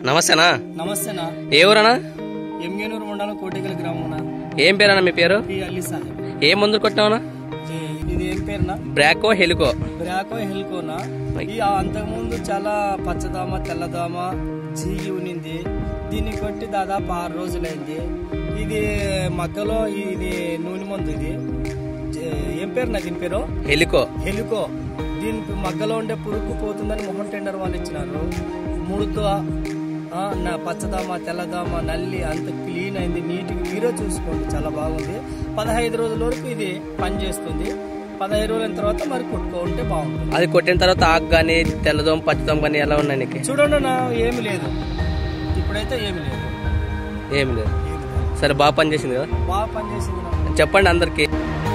నమస్తేనా నమస్తేనా ఏ ఊరనా ఎంగేనూరు మండలం కోటికల గ్రామం ఏం పేరన్నా మీ పేరు పి అల్లి సాహెబ్ ఏ మందులు కొట్టినావునా ఇది- ఇది ఏం పేరునా బ్రాకో హెలికో బ్రాకో హెల్కోనా ఈ అంతకుముందు చాలా పచ్చదామ తెల్లదామ జీగి ఉనింది దీన్ని కొట్టి దాదాపు ఆరు రోజులైంది ఇది మగ్గలో ఇది నూనె మందు ఇది జే- ఏం పేరునా దీని పేరు హెలికో హెలికో దీని మగ్గలో ఉండే పురుగు పోతుందని మొహం టెండర్ వాళ్ళు ఇచ్చినారు ముడుతో ఆ, నా పచ్చదామ తెల్లదామ నల్లి అంత క్లీన్ అయింది నీట్గా మీరే చూసుకోండి చాలా బాగుంది పదహైదు రోజుల వరకు ఇది పనిచేస్తుంది పదహైదు రోజుల తర్వాత మరి కొట్టుకుంటే బాగుంటుంది అది కొట్టిన తర్వాత ఆకు కానీ తెల్లదోమ పచ్చదోమ కానీ ఎలా ఉన్నాయి నీకు చూడండి నా ఏమి లేదు ఇప్పుడైతే ఏమి లేదు ఏం లేదు ఏమి లేదు. సరే బాగా పనిచేసింది కదా బాగా పనిచేసింది నాకు. చెప్పండి అందరికి